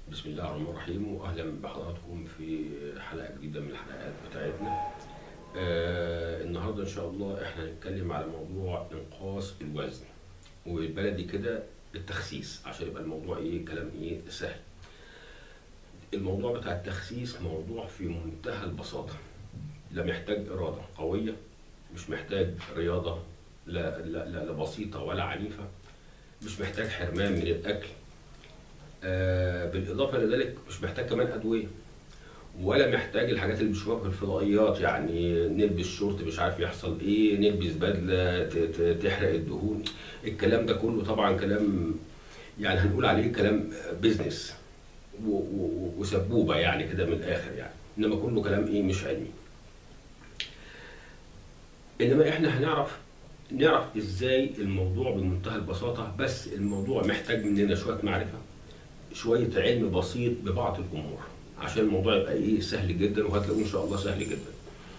بسم الله الرحمن الرحيم واهلا بحضراتكم في حلقه جديده من الحلقات بتاعتنا. آه النهارده ان شاء الله احنا هنتكلم على موضوع انقاص الوزن وبالبلدي كده التخسيس عشان يبقى الموضوع ايه كلام ايه سهل. الموضوع بتاع التخسيس موضوع في منتهى البساطه. لا محتاج اراده قويه مش محتاج رياضه لا لا لا, لا بسيطه ولا عنيفه مش محتاج حرمان من الاكل آه بالاضافه لذلك مش محتاج كمان ادويه ولا محتاج الحاجات اللي بنشوفها في الفضائيات يعني نلبس شورت مش عارف يحصل ايه نلبس بدله ت- ت- تحرق الدهون الكلام ده كله طبعا كلام يعني هنقول عليه كلام بيزنس و- و- وسبوبه يعني كده من الاخر يعني انما كله كلام ايه مش علمي انما احنا هنعرف نعرف ازاي الموضوع بمنتهى البساطه بس الموضوع محتاج مننا شويه معرفه شويه علم بسيط ببعض الامور عشان الموضوع يبقى ايه سهل جدا وهتلاقوه ان شاء الله سهل جدا.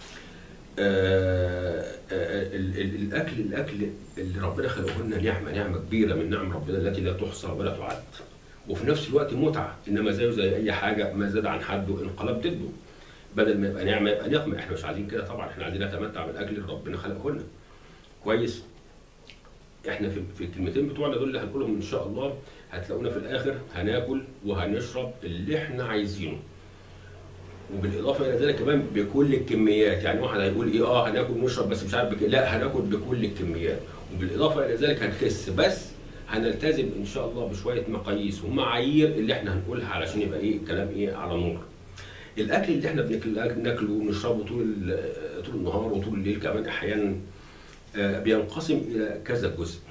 آه آه ال- ال- الاكل الاكل اللي ربنا خلقه لنا نعمه نعمه كبيره من نعم ربنا التي لا تحصى ولا تعد. وفي نفس الوقت متعه انما زيه زي اي حاجه ما زاد عن حده انقلب ضده. بدل ما يبقى نعمه يبقى نقمه احنا مش عايزين كده طبعا احنا عايزين نتمتع بالاكل اللي ربنا خلقه لنا. كويس؟ احنا في في الكلمتين بتوعنا دول اللي هنقولهم ان شاء الله هتلاقونا في الاخر هناكل وهنشرب اللي احنا عايزينه وبالاضافه الى ذلك كمان بكل الكميات يعني واحد هيقول ايه اه هناكل ونشرب بس مش عارف بك... لا هناكل بكل الكميات وبالاضافه الى ذلك هنخس بس هنلتزم ان شاء الله بشويه مقاييس ومعايير اللي احنا هنقولها علشان يبقى ايه الكلام ايه على نور الاكل اللي احنا بناكل- بناكله ونشربه طول ال- طول النهار وطول الليل كمان احيانا آه، بينقسم الى كذا جزء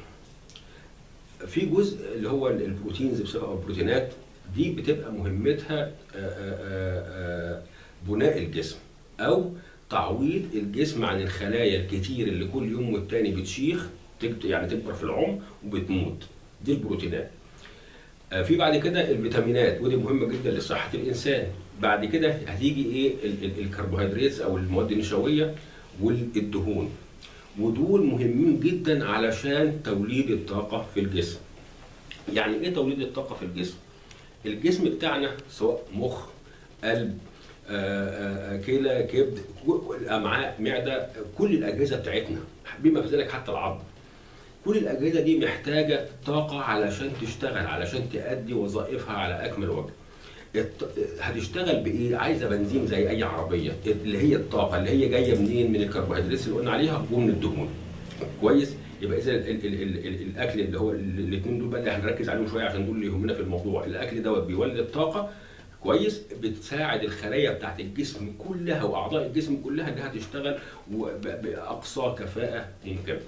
في جزء اللي هو البروتينز بصفه البروتينات دي بتبقى مهمتها آه، آه، آه، بناء الجسم او تعويض الجسم عن الخلايا الكتير اللي كل يوم والتاني بتشيخ تكت- يعني تكبر في العمر وبتموت دي البروتينات آه، في بعد كده الفيتامينات ودي مهمه جدا لصحه الانسان بعد كده هتيجي ايه ال- ال- الكربوهيدرات او المواد النشويه والدهون ودول مهمين جدا علشان توليد الطاقة في الجسم. يعني ايه توليد الطاقة في الجسم؟ الجسم بتاعنا سواء مخ، قلب، آه، آه، آه، كلى، كبد، كو- امعاء، معدة، كل الأجهزة بتاعتنا بما في ذلك حتى العظم. كل الأجهزة دي محتاجة طاقة علشان تشتغل علشان تأدي وظائفها على أكمل وجه. الط- هتشتغل بايه؟ عايزه بنزين زي اي عربيه اللي هي الطاقه اللي هي جايه منين؟ من الكربوهيدرات اللي قلنا عليها ومن الدهون. كويس؟ يبقى اذا ال- ال- ال- ال- الاكل اللي هو الاثنين دول بقى اللي هنركز عليهم شويه عشان دول اللي يهمنا في الموضوع، الاكل دوت بيولد طاقه كويس بتساعد الخلايا بتاعت الجسم كلها واعضاء الجسم كلها انها تشتغل وب- باقصى كفاءه ممكنه.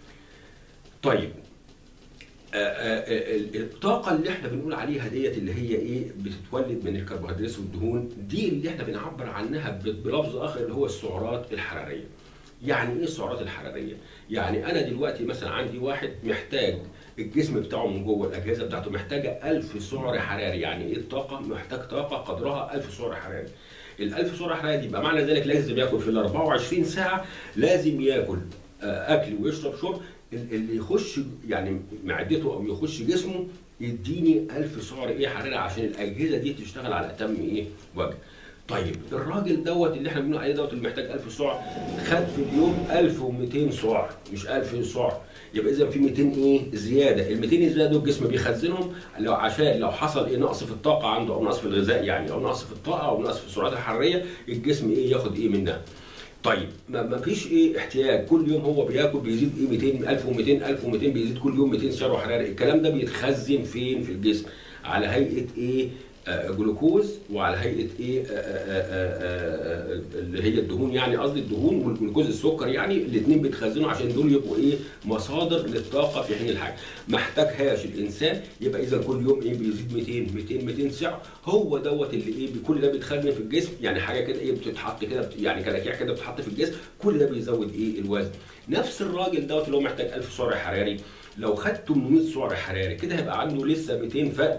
طيب آه، آه، ال- الطاقة اللي احنا بنقول عليها ديت اللي هي ايه بتتولد من الكربوهيدرات والدهون دي اللي احنا بنعبر عنها ب- بلفظ اخر اللي هو السعرات الحرارية. يعني ايه السعرات الحرارية؟ يعني انا دلوقتي مثلا عندي واحد محتاج الجسم بتاعه من جوه الاجهزه بتاعته محتاجه 1000 سعر حراري يعني ايه الطاقه محتاج طاقه قدرها 1000 سعر حراري ال 1000 سعر حراري دي يبقى معنى ذلك لازم ياكل في ال 24 ساعه لازم ياكل آه، اكل ويشرب شرب ال- اللي يخش يعني معدته او يخش جسمه يديني 1000 سعر ايه حراري عشان الاجهزه دي تشتغل على اتم ايه وجه طيب الراجل دوت اللي احنا بنقول عليه دوت اللي محتاج 1000 سعر خد في اليوم 1200 سعر مش 1000 سعر يبقى اذا في 200 ايه زياده ال 200 زياده دول الجسم بيخزنهم لو عشان لو حصل ايه نقص في الطاقه عنده او نقص في الغذاء يعني او نقص في الطاقه او نقص في السعرات الحراريه الجسم ايه ياخد ايه منها طيب ما ما فيش ايه احتياج كل يوم هو بياكل بيزيد ايه 200 1200 1200 بيزيد كل يوم 200 سعر حراري الكلام ده بيتخزن فين في الجسم على هيئه ايه آه، جلوكوز وعلى هيئه ايه آه، آه، آه، آه، اللي هي الدهون يعني قصدي الدهون والجلوكوز السكر يعني الاثنين بيتخزنوا عشان دول يبقوا ايه مصادر للطاقه في حين الحاجه ما احتاجهاش الانسان يبقى اذا كل يوم ايه بيزيد 200 200 200 سعر هو دوت اللي ايه كل ده بيتخزن في الجسم يعني حاجه كده ايه بتتحط كده بت- يعني كلاكيع كده بتتحط في الجسم كل ده بيزود ايه الوزن نفس الراجل دوت اللي هو محتاج 1000 سعر حراري لو خد 800 سعر حراري كده هيبقى عنده لسه 200 فقد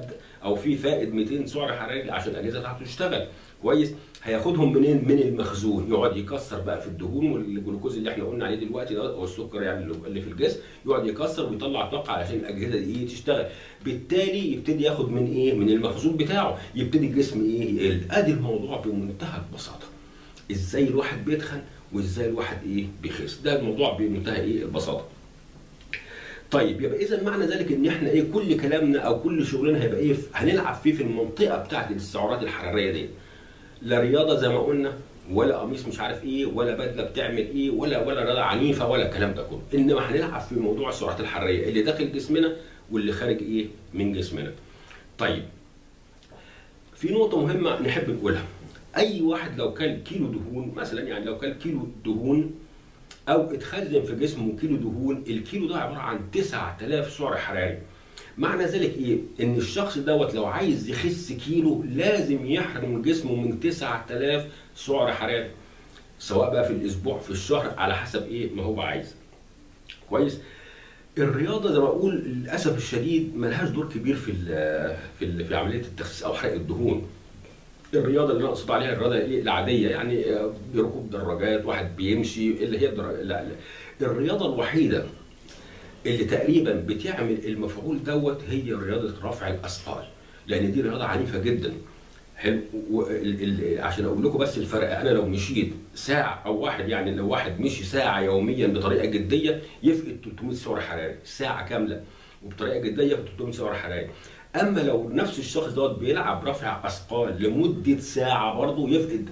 او في فائد 200 سعر حراري عشان الاجهزه بتاعته تشتغل كويس هياخدهم منين من المخزون يقعد يكسر بقى في الدهون والجلوكوز اللي احنا قلنا عليه دلوقتي ده او السكر يعني اللي في الجسم يقعد يكسر ويطلع طاقه علشان الاجهزه دي ايه تشتغل بالتالي يبتدي ياخد من ايه من المخزون بتاعه يبتدي الجسم ايه يقل ادي الموضوع بمنتهى البساطه ازاي الواحد بيتخن وازاي الواحد ايه بيخس ده الموضوع بمنتهى ايه البساطه طيب يبقى اذا معنى ذلك ان احنا ايه كل كلامنا او كل شغلنا هيبقى ايه هنلعب فيه في المنطقه بتاعت السعرات الحراريه دي لا رياضه زي ما قلنا ولا قميص مش عارف ايه ولا بدله بتعمل ايه ولا ولا رياضه عنيفه ولا الكلام ده كله انما هنلعب في موضوع السعرات الحراريه اللي داخل جسمنا واللي خارج ايه من جسمنا طيب في نقطه مهمه نحب نقولها اي واحد لو كان كيلو دهون مثلا يعني لو كان كيلو دهون او اتخزن في جسمه كيلو دهون الكيلو ده عباره عن 9000 سعر حراري معنى ذلك ايه ان الشخص دوت لو عايز يخس كيلو لازم يحرم جسمه من 9000 سعر حراري سواء بقى في الاسبوع في الشهر على حسب ايه ما هو عايز كويس الرياضه زي ما اقول للاسف الشديد ملهاش دور كبير في ال في ال في عمليه التخسيس او حرق الدهون الرياضه اللي انا اقصد عليها الرياضه ايه العاديه يعني ركوب دراجات واحد بيمشي اللي هي الدر... لا لا. الرياضه الوحيده اللي تقريبا بتعمل المفعول دوت هي رياضه رفع الاثقال لان دي رياضه عنيفه جدا حلو عشان اقول لكم بس الفرق انا لو مشيت ساعه او واحد يعني لو واحد مشي ساعه يوميا بطريقه جديه يفقد 300 سعر حراري ساعه كامله وبطريقه جديه يفقد 300 سعر حراري اما لو نفس الشخص دوت بيلعب رفع اثقال لمده ساعه برضه يفقد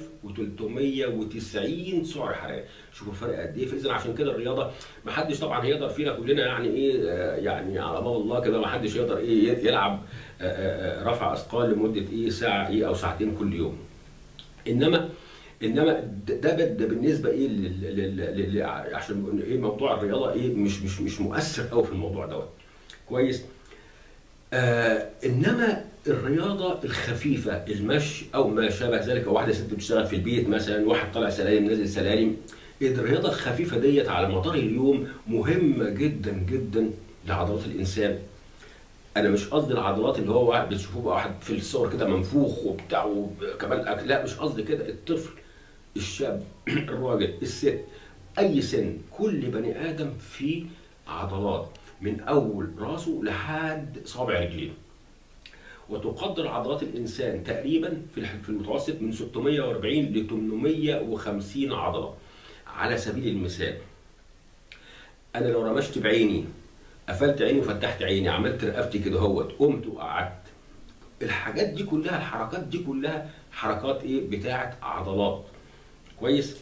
1390 سعر حراري شوفوا الفرق قد ايه فاذا عشان كده الرياضه ما حدش طبعا هيقدر فينا كلنا يعني ايه يعني على باب الله كده ما حدش يقدر ايه يلعب رفع اثقال لمده ايه ساعه ايه او ساعتين كل يوم انما انما ده ده بالنسبه ايه لل عشان ايه موضوع الرياضه ايه مش مش مش مؤثر قوي في الموضوع دوت كويس آه انما الرياضه الخفيفه المشي او ما شابه ذلك او واحده ست بتشتغل في البيت مثلا واحد طالع سلالم نازل سلالم الرياضه الخفيفه ديت على مدار اليوم مهمه جدا جدا لعضلات الانسان انا مش قصدي العضلات اللي هو واحد بتشوفوه واحد في الصور كده منفوخ وبتاع وكمان اكل لا مش قصدي كده الطفل الشاب الراجل الست اي سن كل بني ادم فيه عضلات من اول راسه لحد صابع رجليه وتقدر عضلات الانسان تقريبا في المتوسط من 640 ل 850 عضله على سبيل المثال انا لو رمشت بعيني قفلت عيني وفتحت عيني عملت رقبتي كده اهوت قمت وقعدت الحاجات دي كلها الحركات دي كلها حركات ايه بتاعه عضلات كويس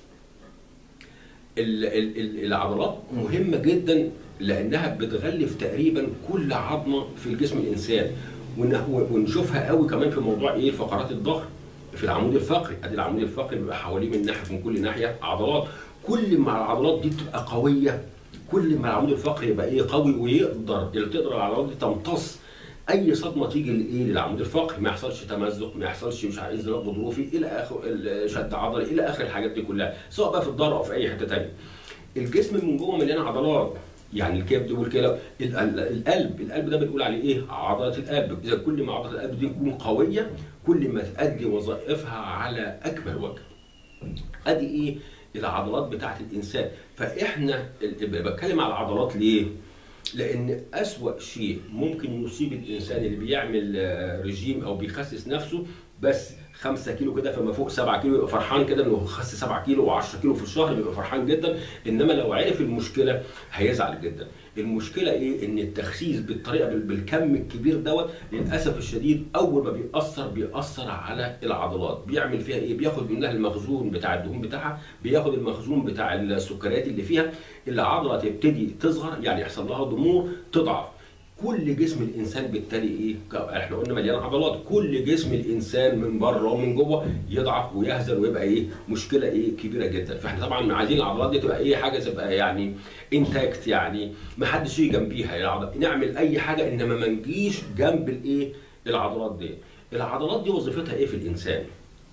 ال ال العضلات مهمه جدا لانها بتغلف تقريبا كل عظمه في الجسم الانسان ونشوفها قوي كمان في موضوع ايه فقرات الظهر في العمود الفقري ادي العمود الفقري بيبقى حواليه من ناحيه من كل ناحيه عضلات كل ما العضلات دي بتبقى قويه كل ما العمود الفقري يبقى ايه قوي ويقدر اللي تقدر العضلات دي تمتص اي صدمه تيجي لايه للعمود الفقري ما يحصلش تمزق ما يحصلش مش عارف انزلاق غضروفي الى اخر شد عضلي الى اخر الحاجات دي كلها سواء بقى في الظهر او في اي حته ثانيه الجسم من جوه مليان عضلات يعني الكبد والكلى القلب القلب ده بنقول عليه ايه عضله القلب اذا كل ما عضله القلب دي تكون قويه كل ما تؤدي وظائفها على اكمل وجه ادي ايه العضلات بتاعت الانسان فاحنا بتكلم على العضلات ليه لان اسوا شيء ممكن يصيب الانسان اللي بيعمل رجيم او بيخسس نفسه بس 5 كيلو كده فما فوق 7 كيلو يبقى فرحان كده انه خس 7 كيلو و10 كيلو في الشهر بيبقى فرحان جدا انما لو عرف المشكله هيزعل جدا المشكله ايه ان التخسيس بالطريقه بالكم الكبير دوت للاسف الشديد اول ما بيأثر بيأثر على العضلات بيعمل فيها ايه بياخد منها المخزون بتاع الدهون بتاعها بياخد المخزون بتاع السكريات اللي فيها العضله تبتدي تصغر يعني يحصل لها ضمور تضعف كل جسم الانسان بالتالي ايه احنا قلنا مليان عضلات كل جسم الانسان من بره ومن جوه يضعف ويهزل ويبقى ايه مشكله ايه كبيره جدا فاحنا طبعا عايزين العضلات دي تبقى ايه حاجه تبقى يعني انتاكت يعني ما حدش يجي جنبيها يعني نعمل اي حاجه انما ما نجيش جنب الايه العضلات دي العضلات دي وظيفتها ايه في الانسان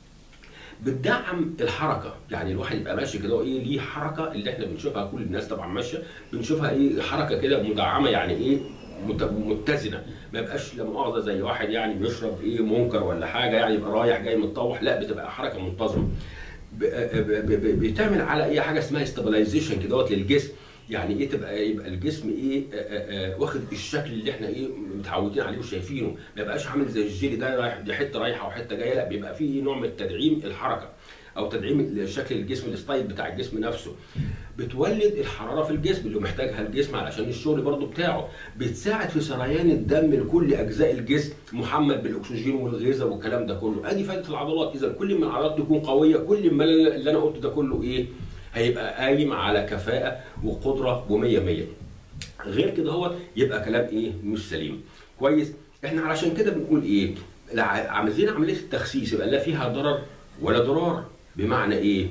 بتدعم الحركه يعني الواحد يبقى ماشي كده ايه ليه حركه اللي احنا بنشوفها كل الناس طبعا ماشيه بنشوفها ايه حركه كده مدعمه يعني ايه مت- متزنه ما يبقاش لا مؤاخذه زي واحد يعني بيشرب ايه منكر ولا حاجه يعني يبقى رايح جاي متطوح لا بتبقى حركه منتظمه ب- ب- ب- ب- بتعمل على ايه حاجه اسمها استابلايزيشن كدهوت للجسم يعني ايه تبقى يبقى الجسم ايه آه، آه، آه، واخد الشكل اللي احنا ايه متعودين عليه وشايفينه ما يبقاش عامل زي الجيلي ده رايح دي حته رايحه وحته جايه لا بيبقى فيه نوع من تدعيم الحركه او تدعيم شكل الجسم الستايل بتاع الجسم نفسه بتولد الحراره في الجسم اللي محتاجها الجسم علشان الشغل برضو بتاعه بتساعد في سريان الدم لكل اجزاء الجسم محمل بالاكسجين والغذاء والكلام ده كله ادي فائده العضلات اذا كل ما العضلات تكون قويه كل ما اللي انا قلته ده كله ايه هيبقى قايم على كفاءه وقدره و100 100 غير كده هو يبقى كلام ايه مش سليم كويس احنا علشان كده بنقول ايه لا، عايزين عمليه التخسيس يبقى لا فيها ضرر ولا ضرار بمعنى ايه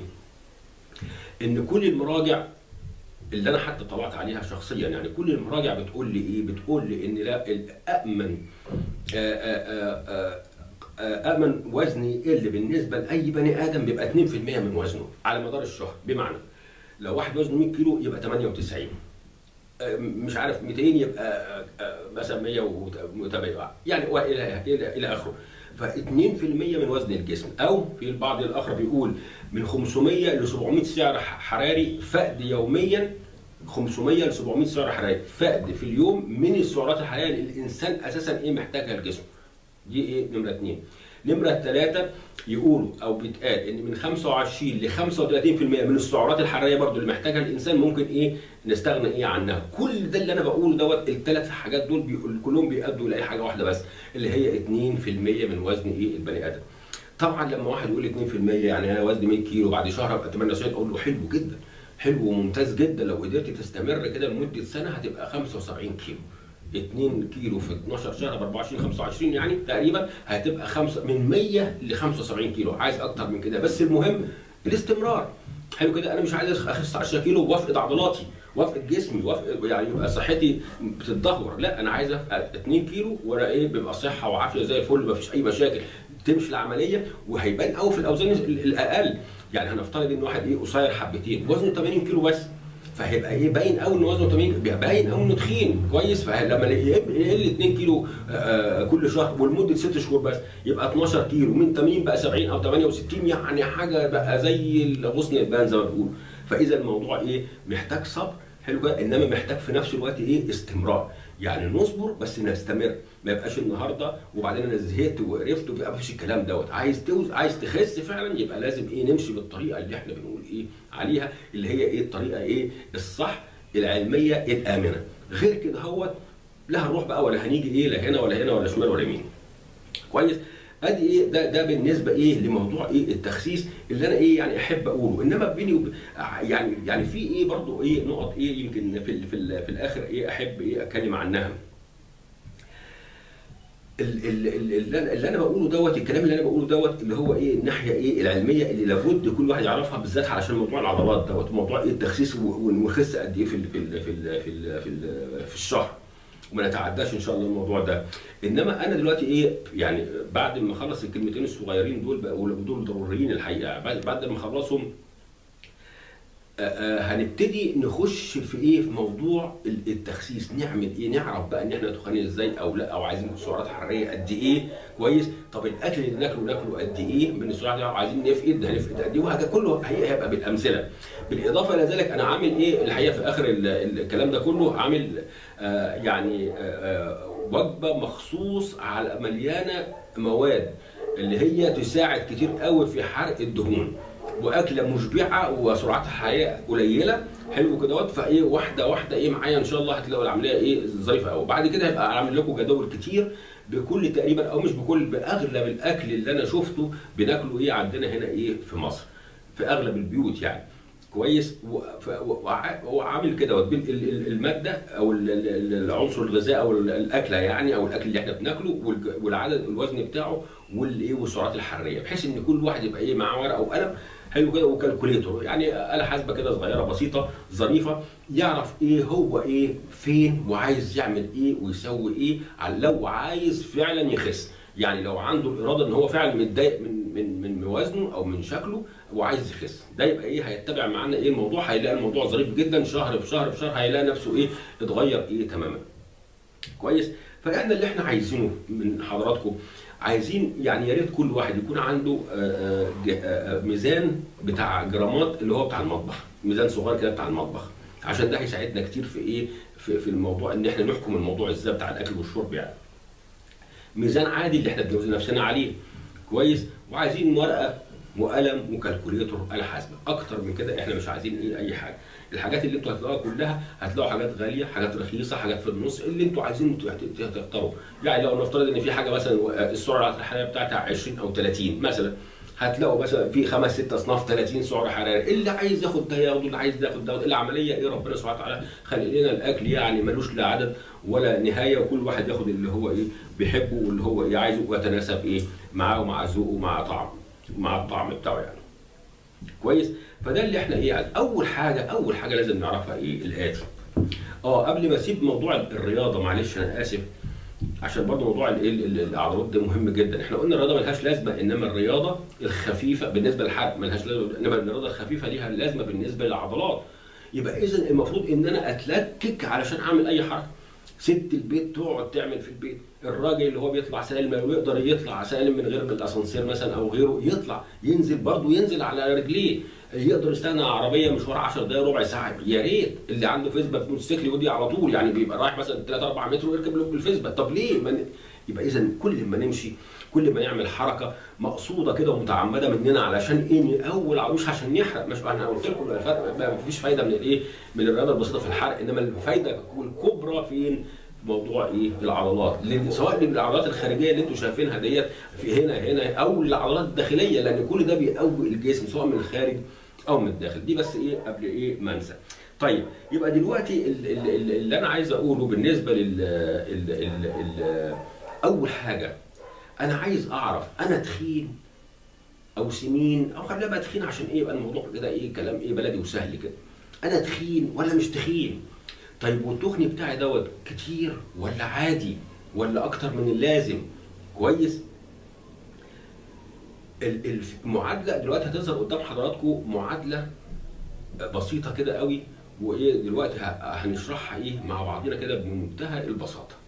ان كل المراجع اللي انا حتى طلعت عليها شخصيا يعني كل المراجع بتقول لي ايه بتقول لي ان لا الامن آه، آه، آه، آه، امن وزني يقل بالنسبه لاي بني ادم بيبقى 2% من وزنه على مدار الشهر بمعنى لو واحد وزنه 100 كيلو يبقى 98 آه، مش عارف 200 يبقى آه، آه، مثلا 170 يعني والى الى الى اخره ف 2% من وزن الجسم او في البعض الاخر بيقول من 500 ل 700 سعر حراري فقد يوميا 500 ل 700 سعر حراري فقد في اليوم من السعرات الحراريه اللي الانسان اساسا ايه محتاجها الجسم دي ايه نمره اثنين نمره ثلاثه يقولوا او بيتقال ان من 25 ل 35% من السعرات الحراريه برضو اللي محتاجها الانسان ممكن ايه نستغنى ايه عنها كل ده اللي انا بقوله دوت الثلاث حاجات دول بيقول كلهم بيأدوا لاي حاجه واحده بس اللي هي 2% من وزن ايه البني ادم طبعا لما واحد يقول 2% يعني انا وزني 100 كيلو بعد شهر ابقى 98 اقول له حلو جدا حلو وممتاز جدا لو قدرت تستمر كده لمده سنه هتبقى 75 كيلو 2 كيلو في 12 شهر ب 24 25 يعني تقريبا هتبقى خمسة من 100 ل 75 كيلو عايز اكتر من كده بس المهم الاستمرار حلو كده انا مش عايز اخس 10 كيلو وافقد عضلاتي وافقد جسمي وافقد يعني يبقى صحتي بتتدهور لا انا عايز ابقى 2 كيلو وانا ايه بيبقى صحه وعافيه زي الفل مفيش اي مشاكل تمشي العمليه وهيبان قوي في الاوزان ال- الاقل يعني هنفترض ان واحد ايه قصير حبتين وزنه 80 كيلو بس فهيبقى ايه باين قوي ان وزنه 80 بيبقى باين قوي انه تخين كويس فلما يقل يقل 2 كيلو آه، كل شهر ولمده 6 شهور بس يبقى 12 كيلو من 80 بقى 70 او 68 يعني حاجه بقى زي غصن البان زي ما بيقولوا فاذا الموضوع ايه محتاج صبر حلو كده انما محتاج في نفس الوقت ايه استمرار يعني نصبر بس نستمر ما يبقاش النهارده وبعدين انا زهقت وقرفت وما فيش الكلام دوت عايز توز عايز تخس فعلا يبقى لازم ايه نمشي بالطريقه اللي احنا بنقول ايه عليها اللي هي ايه الطريقه ايه الصح العلميه الامنه غير كده هو لا هنروح بقى ولا هنيجي ايه لا هنا ولا هنا ولا شمال ولا يمين كويس ادي ايه ده ده بالنسبه ايه لموضوع ايه التخسيس اللي انا ايه يعني احب اقوله انما بيني وب... يعني يعني في ايه برضو ايه نقط ايه يمكن في ال في, ال في الاخر ايه احب ايه اتكلم عنها ال- ال- ال- اللي انا اللي انا بقوله دوت الكلام اللي انا بقوله دوت اللي هو ايه الناحيه ايه العلميه اللي لابد كل واحد يعرفها بالذات علشان موضوع العضلات دوت موضوع ايه التخسيس و- ونخس قد ايه في ال في ال في ال في ال في, ال في الشهر وما نتعداش ان شاء الله الموضوع ده انما انا دلوقتي ايه يعني بعد ما اخلص الكلمتين الصغيرين دول بقى ودول ضروريين الحقيقه بعد بعد ما اخلصهم آه، آه، هنبتدي نخش في ايه في موضوع ال- التخسيس نعمل ايه نعرف بقى ان احنا تخنين ازاي او لا او عايزين سعرات حراريه قد ايه كويس طب الاكل اللي ناكله ناكله قد ايه من السعرات دي عايزين نفقد هنفقد قد ايه وهذا كله هي- هيبقى بالامثله بالاضافه الى ذلك انا عامل ايه الحقيقه في اخر ال- ال- الكلام ده كله عامل آه يعني آه آه وجبه مخصوص على مليانه مواد اللي هي تساعد كتير قوي في حرق الدهون واكله مشبعه وسرعتها حراريه قليله حلو كده فايه واحده واحده ايه معايا ان شاء الله هتلاقوا العمليه ايه ظريفه قوي بعد كده هيبقى عامل لكم جداول كتير بكل تقريبا او مش بكل باغلب الاكل اللي انا شفته بناكله ايه عندنا هنا ايه في مصر في اغلب البيوت يعني كويس و- ف- و- وع- وعامل كده وتبين ال- ال- الماده او ال- ال- العنصر الغذائي او ال- الاكله يعني او الاكل اللي احنا بناكله والج- والعدد الوزن بتاعه والايه والسعرات الحراريه بحيث ان كل واحد يبقى ايه معاه ورقه وقلم حلو كده وكالكوليتور يعني آلة حاسبة كده صغيرة بسيطة ظريفة يعرف ايه هو ايه فين وعايز يعمل ايه ويسوي ايه على لو عايز فعلا يخس يعني لو عنده الإرادة ان هو فعلا متضايق من من من وزنه او من شكله وعايز يخس ده يبقى ايه هيتبع معانا ايه الموضوع هيلاقي الموضوع ظريف جدا شهر في شهر في شهر هيلاقي نفسه ايه اتغير ايه تماما كويس فاحنا اللي احنا عايزينه من حضراتكم عايزين يعني يا ريت كل واحد يكون عنده آه، آه، ج- آه، آه، ميزان بتاع جرامات اللي هو بتاع المطبخ ميزان صغير كده بتاع المطبخ عشان ده هيساعدنا كتير في ايه في, في الموضوع ان احنا نحكم الموضوع ازاي بتاع الاكل والشرب يعني ميزان عادي اللي احنا بنوزن نفسنا عليه كويس وعايزين ورقه وقلم وكالكوليتور آلة حاسبة أكتر من كده إحنا مش عايزين إيه أي حاجة الحاجات اللي أنتوا هتلاقوها كلها هتلاقوا حاجات غالية حاجات رخيصة حاجات في النص اللي أنتوا عايزين انتوا هت- تختاروا يعني لو نفترض إن في حاجة مثلا السعر الحرارية بتاعتها 20 أو 30 مثلا هتلاقوا مثلا في خمس ست اصناف 30 سعر حراري اللي عايز ياخد ده ياخده اللي عايز ياخد ده العمليه ايه ربنا سبحانه وتعالى خلق لنا الاكل يعني ملوش لا عدد ولا نهايه وكل واحد ياخد اللي هو ايه بيحبه واللي هو ايه عايزه ويتناسب ايه معاه ومع ذوقه ومع طعم مع الطعم بتاعه يعني كويس فده اللي احنا ايه اول حاجه اول حاجه لازم نعرفها ايه الاتي اه قبل ما اسيب موضوع الرياضه معلش انا اسف عشان برضه موضوع الايه ال- ال- العضلات ده مهم جدا احنا قلنا الرياضه ملهاش لازمه انما الرياضه الخفيفه بالنسبه للحرق ملهاش لازمه انما الرياضه الخفيفه ليها لازمه بالنسبه للعضلات يبقى اذا المفروض ان انا اتلكك علشان اعمل اي حركه ست البيت تقعد تعمل في البيت الراجل اللي هو بيطلع سلم لو يقدر يطلع سلم من غير بالاسانسير مثلا او غيره يطلع ينزل برضه ينزل على رجليه يقدر يستنى عربيه مشوار 10 دقائق ربع ساعه يا ريت اللي عنده فيسبا موتوسيكل يودي على طول يعني بيبقى رايح مثلا 3 4 متر ويركب له بالفيسبا طب ليه ما ن- يبقى اذا كل ما نمشي كل ما نعمل حركه مقصوده كده ومتعمده مننا علشان ايه نقول ع- مش عشان نحرق مش انا قلت لكم الفرق ما فيش فايده من الايه من الرياضه البسيطه في الحرق انما الفايده الكبرى فين موضوع ايه العضلات لان سواء العضلات الخارجيه اللي انتم شايفينها ديت في هنا هنا او العضلات الداخليه لان كل ده بيقوي الجسم سواء من الخارج او من الداخل دي بس ايه قبل ايه ما انسى طيب يبقى دلوقتي ال- ال- ال- اللي انا عايز اقوله بالنسبه لل ال ال ال اول حاجه انا عايز اعرف انا تخين او سمين او خليها بقى تخين عشان ايه يبقى الموضوع كده ايه كلام ايه بلدي وسهل كده انا تخين ولا مش تخين طيب والتخن بتاعي دوت كتير ولا عادي ولا اكتر من اللازم كويس ال- المعادله دلوقتي هتظهر قدام حضراتكم معادله بسيطه كده قوي وايه دلوقتي ه- هنشرحها ايه مع بعضنا كده بمنتهى البساطه